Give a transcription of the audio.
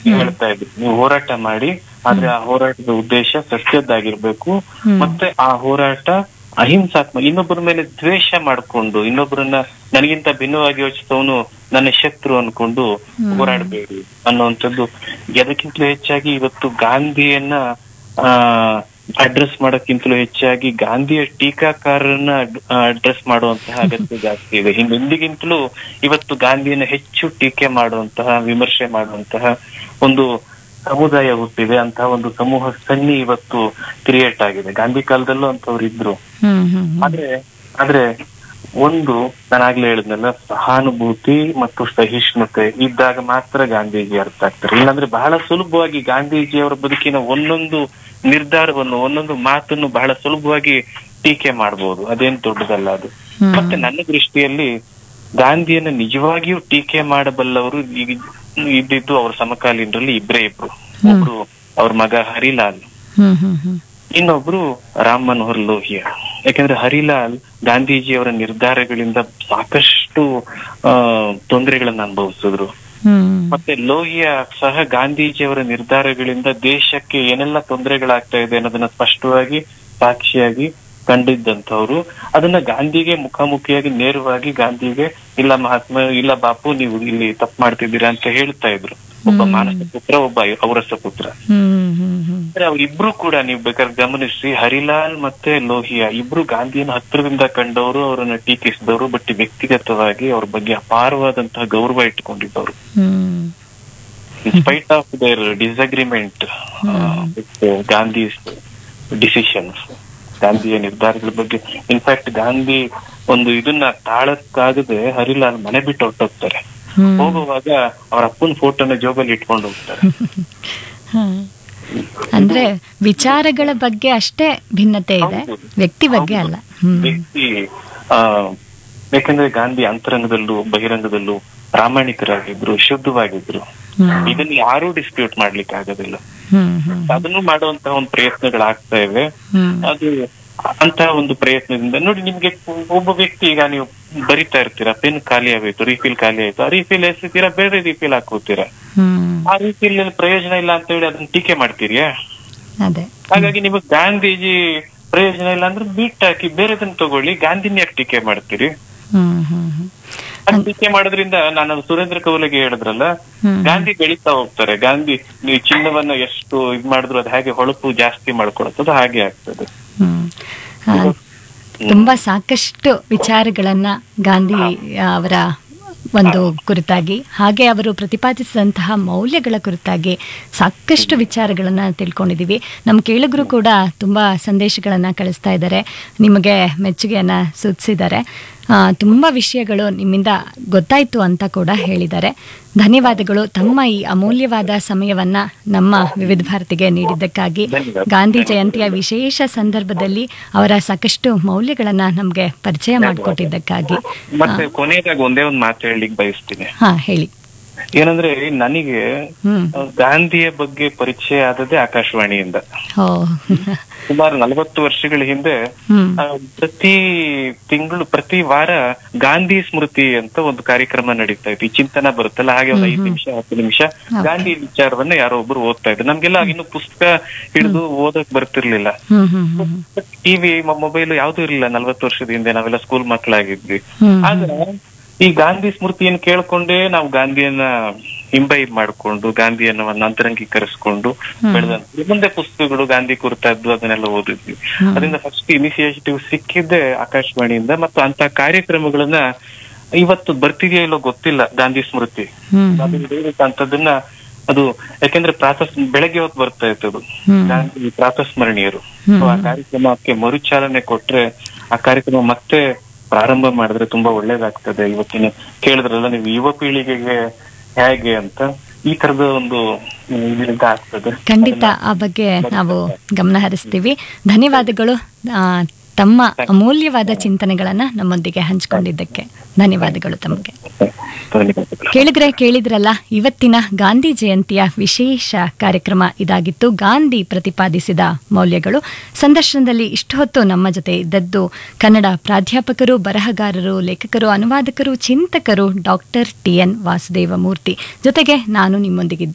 ಹೇಳ್ತಾ ಇದ್ರು ನೀವು ಹೋರಾಟ ಮಾಡಿ ಆದ್ರೆ ಆ ಹೋರಾಟದ ಉದ್ದೇಶ ಸತ್ಯದ್ದಾಗಿರ್ಬೇಕು ಹ್ಮ್. ಮತ್ತೆ ಆ ಹೋರಾಟ ಅಹಿಂಸಾತ್ಮಕ ಇನ್ನೊಬ್ಬರ ಮೇಲೆ ದ್ವೇಷ ಮಾಡ್ಕೊಂಡು ಇನ್ನೊಬ್ಬರನ್ನ ನನಗಿಂತ ಭಿನ್ನವಾಗಿ ಯೋಚಿಸೋನು ನನ್ನ ಶತ್ರು ಅನ್ಕೊಂಡು ಹೋರಾಡಬೇಡಿ ಅನ್ನುವಂಥದ್ದು ಎದಕ್ಕಿಂತಲೂ ಹೆಚ್ಚಾಗಿ ಇವತ್ತು ಗಾಂಧಿಯನ್ನ ಆ ಅಡ್ರೆಸ್ ಮಾಡೋಕ್ಕಿಂತಲೂ ಹೆಚ್ಚಾಗಿ ಗಾಂಧಿಯ ಟೀಕಾಕಾರರನ್ನ ಅಡ್ರೆಸ್ ಮಾಡುವಂತಹ ಅಗತ್ಯ ಜಾಸ್ತಿ ಇದೆ ಹಿಂದೆಂದಿಗಿಂತಲೂ ಇವತ್ತು ಗಾಂಧಿಯನ್ನ ಹೆಚ್ಚು ಟೀಕೆ ಮಾಡುವಂತಹ ವಿಮರ್ಶೆ ಮಾಡುವಂತಹ ಒಂದು ಸಮುದಾಯ ಹುಟ್ಟಿದೆ ಅಂತಹ ಒಂದು ಸಮೂಹ ಸನ್ನಿ ಇವತ್ತು ಕ್ರಿಯೇಟ್ ಆಗಿದೆ ಗಾಂಧಿ ಕಾಲದಲ್ಲೂ ಅಂತವ್ರು ಇದ್ರು ಹ್ಮ್ ಹ್ಮ್ ಹ್ಮ್. ಆದ್ರೆ ಆದ್ರೆ ಒಂದು ನಾನಾಗ್ಲೇ ಹೇಳಿದ್ನಲ್ಲ ಸಹಾನುಭೂತಿ ಮತ್ತು ಸಹಿಷ್ಣುತೆ ಇದ್ದಾಗ ಮಾತ್ರ ಗಾಂಧೀಜಿ ಅರ್ಥ ಆಗ್ತಾರೆ ಇಲ್ಲಾಂದ್ರೆ ಬಹಳ ಸುಲಭವಾಗಿ ಗಾಂಧೀಜಿಯವರ ಬದುಕಿನ ಒಂದೊಂದು ನಿರ್ಧಾರವನ್ನು ಒಂದೊಂದು ಮಾತನ್ನು ಬಹಳ ಸುಲಭವಾಗಿ ಟೀಕೆ ಮಾಡಬಹುದು ಅದೇನ್ ದೊಡ್ಡದಲ್ಲ ಅದು ಹ್ಮ್. ಮತ್ತೆ ನನ್ನ ದೃಷ್ಟಿಯಲ್ಲಿ ಗಾಂಧಿಯನ್ನ ನಿಜವಾಗಿಯೂ ಟೀಕೆ ಮಾಡಬಲ್ಲವರು ಈಗ ಇದ್ದಿದ್ದು ಅವ್ರ ಸಮಕಾಲೀನರಲ್ಲಿ ಇಬ್ರೇ ಇಬ್ರು ಒಬ್ರು ಅವ್ರ ಮಗ ಹರಿಲಾಲ್ ಹ್ಮ್ ಹ್ಮ್ ಹ್ಮ್. ಇನ್ನೊಬ್ರು ರಾಮ್ ಮನೋಹರ್ ಲೋಹಿಯಾ ಯಾಕಂದ್ರೆ ಹರಿಲಾಲ್ ಗಾಂಧೀಜಿಯವರ ನಿರ್ಧಾರಗಳಿಂದ ಸಾಕಷ್ಟು ಆ ತೊಂದರೆಗಳನ್ನ ಅನುಭವಿಸಿದ್ರು ಹ್ಮ್ ಮತ್ತೆ ಲೋಹಿಯಾ ಸಹ ಗಾಂಧೀಜಿಯವರ ನಿರ್ಧಾರಗಳಿಂದ ದೇಶಕ್ಕೆ ಏನೆಲ್ಲ ತೊಂದರೆಗಳಾಗ್ತಾ ಇದೆ ಅನ್ನೋದನ್ನ ಸ್ಪಷ್ಟವಾಗಿ ಸಾಕ್ಷಿಯಾಗಿ ಕಂಡಿದ್ದಂಥವ್ರು ಅದನ್ನ ಗಾಂಧಿಗೆ ಮುಖಾಮುಖಿಯಾಗಿ ನೇರವಾಗಿ ಗಾಂಧಿಗೆ ಇಲ್ಲ ಮಹಾತ್ಮ ಇಲ್ಲ ಬಾಪು ನೀವು ಇಲ್ಲಿ ತಪ್ಪು ಮಾಡ್ತಿದ್ದೀರಾ ಅಂತ ಹೇಳ್ತಾ ಇದ್ರು ಒಬ್ಬ ಮಾನಸ ಪುತ್ರ ಒಬ್ಬ ಔರಸ ಪುತ್ರ ಹ್ಮ್ ಹ್ಮ್ ಹ್ಮ್. ಅಂದ್ರೆ ಅವರಿಬ್ರು ಕೂಡ ನೀವು ಬೇಕಾದ್ರೆ ಗಮನಿಸಿ ಹರಿಲಾಲ್ ಮತ್ತೆ ಲೋಹಿಯಾ ಇಬ್ರು ಗಾಂಧಿಯನ್ನು ಹತ್ತಿರದಿಂದ ಕಂಡವರು ಅವರನ್ನ ಟೀಕಿಸಿದವರು ಬಟ್ ವ್ಯಕ್ತಿಗತವಾಗಿ ಅವ್ರ ಬಗ್ಗೆ ಅಪಾರವಾದಂತಹ ಗೌರವ ಇಟ್ಟುಕೊಂಡಿದ್ದವರು hmm spite of their disagreement Gandhi decisions ಗಾಂಧಿಯ ನಿರ್ಧಾರಗಳ ಬಗ್ಗೆ ಇನ್ಫ್ಯಾಕ್ಟ್ ಗಾಂಧಿ ಒಂದು ಇದನ್ನ ತಾಳಕ್ಕಾಗದೆ ಹರಿಲಾಲ್ ಮನೆ ಬಿಟ್ಟು ಹೊರಟೋಗ್ತಾರೆ ಹ್ಮ್. ಹೋಗುವಾಗ ಅವ್ರ ಅಪ್ಪನ ಫೋಟೋನ ಜೋಬಲ್ಲಿ ಇಟ್ಕೊಂಡು ಹೋಗ್ತಾರೆ ಹ್ಮ್. ಅಂದ್ರೆ ವಿಚಾರಗಳ ಬಗ್ಗೆ ಅಷ್ಟೇ ಭಿನ್ನತೆ ಇದೆ ಹೌದು. ವ್ಯಕ್ತಿ ಬಗ್ಗೆ ಅಲ್ಲ ಹ್ಮ್ ವ್ಯಕ್ತಿ ಆ ಯಾಕಂದ್ರೆ ಗಾಂಧಿ ಅಂತರಂಗದಲ್ಲೂ ಬಹಿರಂಗದಲ್ಲೂ ಪ್ರಾಮಾಣಿಕರಾಗಿದ್ರು ಶುದ್ಧವಾಗಿದ್ರು ಹ್ಮ್ ಇದನ್ನ ಯಾರೂ ಡಿಸ್ಪ್ಯೂಟ್ ಮಾಡ್ಲಿಕ್ಕೆ ಆಗೋದಿಲ್ಲ ಹ್ಮ್ ಹ್ಮ್ ಅದನ್ನು ಮಾಡುವಂತಹ ಒಂದು ಪ್ರಯತ್ನಗಳಾಗ್ತಾ ಇವೆ ಹ್ಮ್ ಅದು ಅಂತಹ ಒಂದು ಪ್ರಯತ್ನದಿಂದ ನೋಡಿ ನಿಮ್ಗೆ ಒಬ್ಬ ವ್ಯಕ್ತಿ ಈಗ ನೀವು ಬರಿತಾ ಇರ್ತೀರಾ ಪೆನ್ ಖಾಲಿ ಆಗೋಯ್ತು ರೀಫಿಲ್ ಖಾಲಿ ಆಯ್ತು ಆ ರೀಫಿಲ್ ಎಸಿತೀರಾ ಬೇರೆ ರೀಫಿಲ್ ಹಾಕೋತೀರಾ ಹ್ಮ್ ಆ ರೀಫಿಲ್ ಪ್ರಯೋಜನ ಇಲ್ಲ ಅಂತ ಹೇಳಿ ಅದನ್ನ ಟೀಕೆ ಮಾಡ್ತೀರಿಯಾ ಅದೇ ಹಾಗಾಗಿ ನಿಮಗೆ ಗಾಂಧೀಜಿ ಪ್ರಯೋಜನ ಇಲ್ಲ ಅಂದ್ರೆ ಬಿಟ್ಟು ಹಾಕಿ ಬೇರೆದನ್ನ ತಗೊಳ್ಳಿ ಗಾಂಧಿನ ಯಾಕೆ ಟೀಕೆ ಮಾಡ್ತೀರಿ ಹ್ಮ್ ಹ್ಮ್ ಹ್ಮ್ ಅದ್ ಟೀಕೆ ಮಾಡೋದ್ರಿಂದ ನಾನು ಅದು ಸುರೇಂದ್ರ ಕೌಲಿಗೆ ಹೇಳಿದ್ರಲ್ಲ ಹ್ಮ್. ಗಾಂಧಿ ಬೆಳೀತಾ ಹೋಗ್ತಾರೆ ಗಾಂಧಿ ನೀವು ಚಿನ್ನವನ್ನ ಎಷ್ಟು ಇದ್ ಮಾಡಿದ್ರು ಅದು ಹಾಗೆ ಹೊಳಪು ಜಾಸ್ತಿ ಮಾಡ್ಕೊಳತ್ತದು ಹಾಗೆ ಆಗ್ತದೆ ಹ್ಮ್ ಆ, ತುಂಬಾ ಸಾಕಷ್ಟು ವಿಚಾರಗಳನ್ನ ಗಾಂಧಿ ಅವರ ಒಂದು ಕುರಿತಾಗಿ ಹಾಗೆ ಅವರು ಪ್ರತಿಪಾದಿಸಿದಂತಹ ಮೌಲ್ಯಗಳ ಕುರಿತಾಗಿ ಸಾಕಷ್ಟು ವಿಚಾರಗಳನ್ನ ತಿಳ್ಕೊಂಡಿದ್ದೀವಿ ನಮ್ಮ ಕೇಳುಗರು ಕೂಡ ತುಂಬಾ ಸಂದೇಶಗಳನ್ನ ಕಳಿಸ್ತಾ ಇದ್ದಾರೆ ನಿಮಗೆ ಮೆಚ್ಚುಗೆಯನ್ನ ಸೂಚಿಸಿದ್ದಾರೆ ಆ, ತುಂಬಾ ವಿಷಯಗಳು ನಿಮ್ಮಿಂದ ಗೊತ್ತಾಯ್ತು ಅಂತ ಕೂಡ ಹೇಳಿದ್ದಾರೆ ಧನ್ಯವಾದಗಳು ತಮ್ಮ ಈ ಅಮೂಲ್ಯವಾದ ಸಮಯವನ್ನ ನಮ್ಮ ವಿವಿಧ ಭಾರತಿಗೆ ನೀಡಿದ್ದಕ್ಕಾಗಿ ಧನ್ಯವಾದ. ಗಾಂಧಿ ಜಯಂತಿಯ ವಿಶೇಷ ಸಂದರ್ಭದಲ್ಲಿ ಅವರ ಸಾಕಷ್ಟು ಮೌಲ್ಯಗಳನ್ನ ನಮ್ಗೆ ಪರಿಚಯ ಮಾಡಿಕೊಟ್ಟಿದ್ದಕ್ಕಾಗಿ ಮತ್ತೆ ಕೊನೆಯದಾಗಿ ಒಂದೇ ಒಂದು ಮಾತು ಹೇಳಲಿಕ್ಕೆ ಬಯಸ್ತೀನಿ ಹಾ ಹೇಳಿ ಏನಂದ್ರೆ ನನಗೆ ಹ್ಮ್ ಆ, ಗಾಂಧಿಯ ಬಗ್ಗೆ ಪರಿಚಯ ಆದದ್ದೇ ಆಕಾಶವಾಣಿಯಿಂದ ಓ ಸುಮಾರು ನಲವತ್ತು ವರ್ಷಗಳ ಹಿಂದೆ ಹ್ಮ್ ಆ, ಪ್ರತಿ ತಿಂಗಳು ಪ್ರತಿ ವಾರ ಗಾಂಧಿ ಸ್ಮೃತಿ ಅಂತ ಒಂದು ಕಾರ್ಯಕ್ರಮ ನಡೀತಾ ಇತ್ತು ಈ ಚಿಂತನ ಬರುತ್ತಲ್ಲ ಹಾಗೆ ಒಂದು ಐದು ನಿಮಿಷ ಹತ್ತು ನಿಮಿಷ ಗಾಂಧಿ ವಿಚಾರವನ್ನ ಯಾರೋ ಒಬ್ರು ಓದ್ತಾ ಇದ್ರು ನಮ್ಗೆಲ್ಲ ಇನ್ನು ಪುಸ್ತಕ ಹಿಡಿದು ಓದಕ್ ಬರ್ತಿರ್ಲಿಲ್ಲ ಹ್ಮ್ ಹ್ಮ್ ಹ್ಮ್ ಟಿವಿ ಮೊಬೈಲ್ ಯಾವ್ದು ಇರ್ಲಿಲ್ಲ ನಲ್ವತ್ತು ವರ್ಷದ ಹಿಂದೆ ನಾವೆಲ್ಲ ಸ್ಕೂಲ್ ಮಕ್ಕಳಾಗಿದ್ವಿ ಹ್ಮ್ ಆದ್ರೆ ಈ ಗಾಂಧಿ ಸ್ಮೃತಿಯನ್ನು ಕೇಳ್ಕೊಂಡೇ ನಾವು ಗಾಂಧಿಯನ್ನ ಹಿಂಬೈಬ್ ಮಾಡ್ಕೊಂಡು ಗಾಂಧಿಯನ್ನ ಒಂದು ಅಂತರಂಗೀಕರಿಸ್ಕೊಂಡು ಬೆಳೆದಂತ ಮುಂದೆ ಪುಸ್ತಕಗಳು ಗಾಂಧಿ ಕುರಿತದ್ದು ಅದನ್ನೆಲ್ಲ ಓದಿದ್ವಿ ಅದರಿಂದ ಫಸ್ಟ್ ಇನಿಷಿಯೇಟಿವ್ ಸಿಕ್ಕಿದ್ದೆ ಆಕಾಶವಾಣಿಯಿಂದ ಮತ್ತು ಅಂತ ಕಾರ್ಯಕ್ರಮಗಳನ್ನ ಇವತ್ತು ಬರ್ತಿದೆಯೋ ಇಲ್ಲೋ ಗೊತ್ತಿಲ್ಲ ಗಾಂಧಿ ಸ್ಮೃತಿ ಹ್ಮ್ ಅದು ಅಂತದನ್ನ ಅದು ಯಾಕೆಂದ್ರೆ ಪ್ರಾತಃ ಬೆಳಗ್ಗೆ ಹೊತ್ತು ಬರ್ತಾ ಇತ್ತು ಅದು ಹ್ಮ್. ಗಾಂಧಿ ಪ್ರಾತಸ್ಮರಣೀಯರು So, ಆ ಕಾರ್ಯಕ್ರಮಕ್ಕೆ ಮರುಚಾಲನೆ ಕೊಟ್ರೆ ಆ ಕಾರ್ಯಕ್ರಮ ಮತ್ತೆ ಪ್ರಾರಂಭ ಮಾಡಿದ್ರೆ ತುಂಬಾ ಒಳ್ಳೇದಾಗ್ತದೆ ಇವತ್ತಿನ ಕೇಳಿದ್ರಲ್ಲ ನೀವು ಯುವ ಪೀಳಿಗೆಗೆ ಹೇಗೆ ಅಂತ ಈ ತರದ ಒಂದು ಹ್ಮ್, ಇದರಿಂದ ಆಗ್ತದೆ ಖಂಡಿತ ಆ ಬಗ್ಗೆ ನಾವು ಗಮನ ಹರಿಸ್ತೀವಿ ಧನ್ಯವಾದಗಳು ಆ, ತಮ್ಮ ಅಮೂಲ್ಯವಾದ ಚಿಂತನೆಗಳನ್ನ ನಮ್ಮೊಂದಿಗೆ ಹಂಚಿಕೊಂಡಿದ್ದಕ್ಕೆ ಧನ್ಯವಾದಗಳು ತಮಗೆ ಧನ್ಯವಾದಗಳು ಕೇಳಿದ್ರೆ ಕೇಳಿದ್ರಲ್ಲ ಇವತ್ತಿನ ಗಾಂಧಿ ಜಯಂತಿಯ ವಿಶೇಷ ಕಾರ್ಯಕ್ರಮ ಇದಾಗಿತ್ತು ಗಾಂಧಿ ಪ್ರತಿಪಾದಿಸಿದ ಮೌಲ್ಯಗಳು ಸಂದರ್ಶನದಲ್ಲಿ ಇಷ್ಟೊತ್ತು ನಮ್ಮ ಜೊತೆ ಇದ್ದದ್ದು ಕನ್ನಡ ಪ್ರಾಧ್ಯಾಪಕರು ಬರಹಗಾರರು ಲೇಖಕರು ಅನುವಾದಕರು ಚಿಂತಕರು doctor T N Vasudeva Murthy ಜೊತೆಗೆ ನಾನು ನಿಮ್ಮೊಂದಿಗಿದ್ದೆ